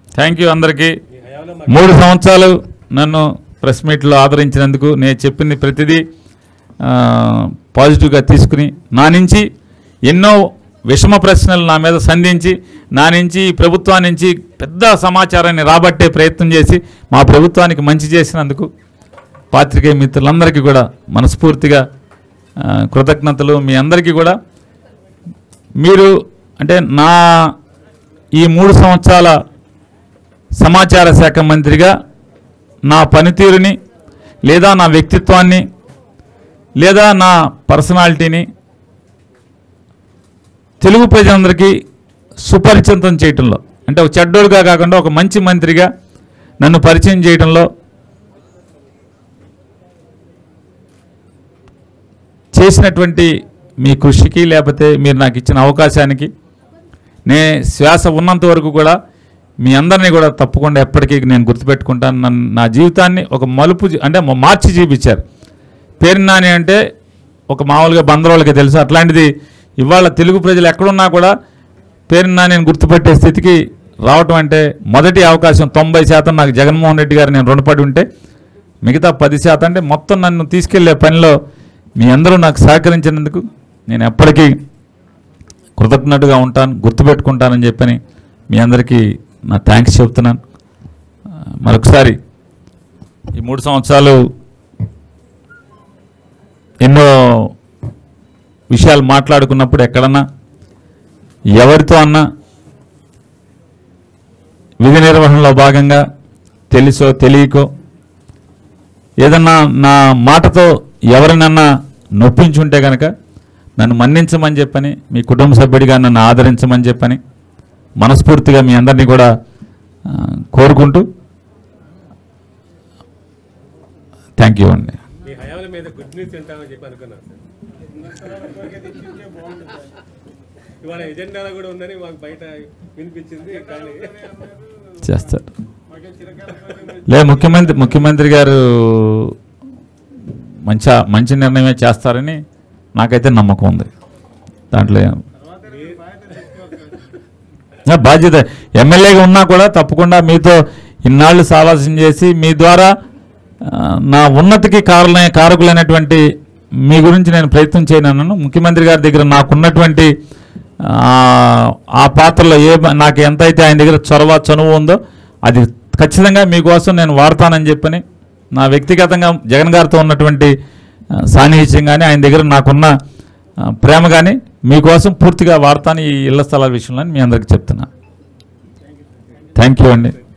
thank you అందరికీ మూడు సంవత్సరాలు నన్ను ప్రెస్ మీట్లో ఆదరించినందుకు నేను చెప్పింది ప్రతిదీ ఆ, పాజిటివ్గా తీసుకుని నా నుంచి ఎన్నో విషమ ప్రశ్నలు నా మీద సంధించి నా నుంచి ఈ ప్రభుత్వం నుంచి పెద్ద సమాచారాన్ని రాబట్టే ప్రయత్నం చేసి మా ప్రభుత్వానికి మంచి చేసినందుకు పాత్రికేయ మిత్రులందరికీ కూడా మనస్ఫూర్తిగా ఆ, కృతజ్ఞతలు మీ అందరికీ కూడా మీరు అంటే నా ఈ మూడు సంవత్సరాల సమాచార శాఖ మంత్రిగా నా పనితీరుని లేదా నా వ్యక్తిత్వాన్ని లేదా నా పర్సనాలిటీని తెలుగు ప్రజలందరికీ సుపరిచితం చేయటంలో అంటే ఒక చెడ్డోడుగా కాకుండా ఒక మంచి మంత్రిగా నన్ను పరిచయం చేయడంలో చేసినటువంటి మీ కృషికి లేకపోతే మీరు నాకు ఇచ్చిన అవకాశానికి నే శ్వాస ఉన్నంత వరకు కూడా మీ అందరినీ కూడా తప్పకుండా ఎప్పటికీ నేను గుర్తుపెట్టుకుంటాను నన్ను నా జీవితాన్ని ఒక మలుపు జీ- అంటే మ- మార్చి చూపించారు పేరు నాని అంటే ఒక మామూలుగా బందరోళ్ళకి తెలుసు అట్లాంటిది ఇవాళ తెలుగు ప్రజలు ఎక్కడున్నా కూడా పేరు నాని గుర్తుపెట్టే స్థితికి రావటం అంటే మొదటి అవకాశం తొంభై శాతం నాకు జగన్మోహన్ రెడ్డి గారు నేను రుణపడి ఉంటే మిగతా పది శాతం అంటే మొత్తం నన్ను తీసుకెళ్లే పనిలో మీ అందరూ నాకు సహకరించినందుకు నేను ఎప్పటికీ కృతజ్ఞతగా ఉంటాను గుర్తుపెట్టుకుంటానని చెప్పని మీ అందరికీ నా థ్యాంక్స్ చెప్తున్నాను ఆ, మరొకసారి ఈ మూడు సంవత్సరాలు ఎన్నో విషయాలు మాట్లాడుకున్నప్పుడు ఎక్కడన్నా ఎవరితో అన్నా విధి నిర్వహణలో భాగంగా తెలుసో తెలియకో ఏదన్నా నా మాటతో ఎవరినన్నా నొప్పించుంటే కనుక నన్ను మన్నించమని చెప్పని మీ కుటుంబ సభ్యుడిగా నన్ను ఆదరించమని చెప్పని మనస్ఫూర్తిగా మీ అందరినీ కూడా ఆ, కోరుకుంటూ థ్యాంక్ యూ అండి మీ హయాల మీద గుడ్ న్యూస్ తింటామని చెప్పి అనుకున్నాను సార్ ఇవాళ ఎజెండాలో కూడా ఉందని మాకు బయట వినిపించింది కానీ చేస్తారు లే ముఖ్యమంత్రి ముఖ్యమంత్రి గారు మంచి మంచి నిర్ణయమే చేస్తారని నాకైతే నమ్మకం ఉంది దాంట్లో ఏం- ఆ, బాధ్యత ఎమ్మెల్యేగా ఉన్నా కూడా తప్పకుండా మీతో ఇన్నాళ్ళు సావాసం చేసి మీ ద్వారా ఆ, నా ఉన్నతికి కారణ కారకులైనటువంటి మీ గురించి నేను ప్రయత్నం చేయనన్నాను ముఖ్యమంత్రి గారి దగ్గర నాకున్నటువంటి ఆ, ఆ పాత్రలో ఏ నాకు ఎంతైతే ఆయన దగ్గర చొరవ చనువు ఉందో అది ఖచ్చితంగా మీకోసం నేను వాడతానని చెప్పని నా వ్యక్తిగతంగా జగన్ గారితో ఉన్నటువంటి ఆ, సాన్నిహిత్యం కానీ ఆయన దగ్గర నాకున్న ఆ, ప్రేమ కానీ మీకోసం పూర్తిగా వాడతాను ఈ ఇళ్ల స్థలాల విషయంలో అని మీ అందరికీ చెప్తున్నా థ్యాంక్ యూ అండి